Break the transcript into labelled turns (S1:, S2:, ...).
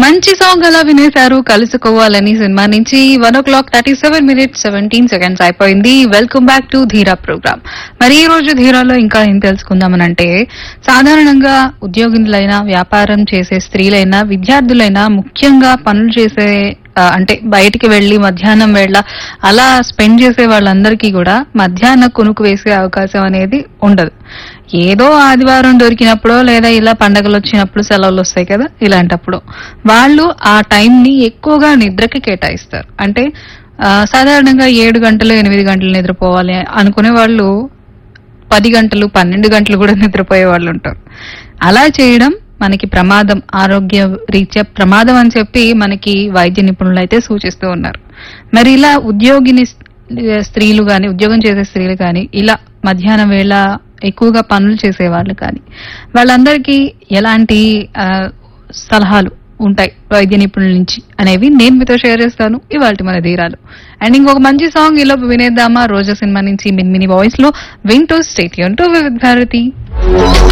S1: మంచి సాంగ్ అలా వినేశారు కలుసుకోవాలని సినిమా నుంచి one o'clock thirty seven minutes seventeen seconds అయిపోయింది welcome back to Dheera programme మరి ఈ రోజు ధీరాలో ఇంకా ఏం తెలుసుకుందామనంటే సాధారణంగా ఉద్యోగులైనా వ్యాపారం చేసే స్త్రీలైనా విద్యార్థులైనా ముఖ్యంగా పనులు చేసే ఆ, అంటే బయటికి వెళ్లి మధ్యాహ్నం వేళ అలా స్పెండ్ చేసే వాళ్ళందరికీ కూడా మధ్యాహ్న కొనుక్కు వేసే అవకాశం అనేది ఉండదు ఏదో ఆదివారం దొరికినప్పుడో లేదా ఇలా పండగలు వచ్చినప్పుడు సెలవులు వస్తాయి కదా ఇలాంటప్పుడు వాళ్ళు ఆ టైం ని ఎక్కువగా నిద్రకి కేటాయిస్తారు అంటే ఆ, సాధారణంగా ఏడు గంటలు ఎనిమిది గంటలు నిద్రపోవాలి అనుకునే వాళ్ళు పది గంటలు పన్నెండు గంటలు కూడా నిద్రపోయే వాళ్ళు ఉంటారు అలా చేయడం మనకి ప్రమాదం ఆరోగ్య రీత్యా ప్రమాదం అని చెప్పి మనకి వైద్య నిపుణులు అయితే సూచిస్తూ ఉన్నారు మరి ఇలా ఉద్యోగిని స్త్రీలు గాని ఉద్యోగం చేసే స్త్రీలు గాని ఇలా మధ్యాహ్నం వేళ ఎక్కువగా పనులు చేసే వాళ్ళు కానీ వాళ్ళందరికీ ఎలాంటి ఆ, సలహాలు ఉంటాయి వైద్య నిపుణుల నుంచి అనేవి నేను మీతో షేర్ చేస్తాను ఇవాళ మన ధీరాలు అండ్ ఇంకొక మంచి సాంగ్ ఈలోపు వినేద్దామా రోజా సినిమా నుంచి మిన్ మినీ వాయిస్ లో వింటూ స్టేట్ టు వివిధ భారతి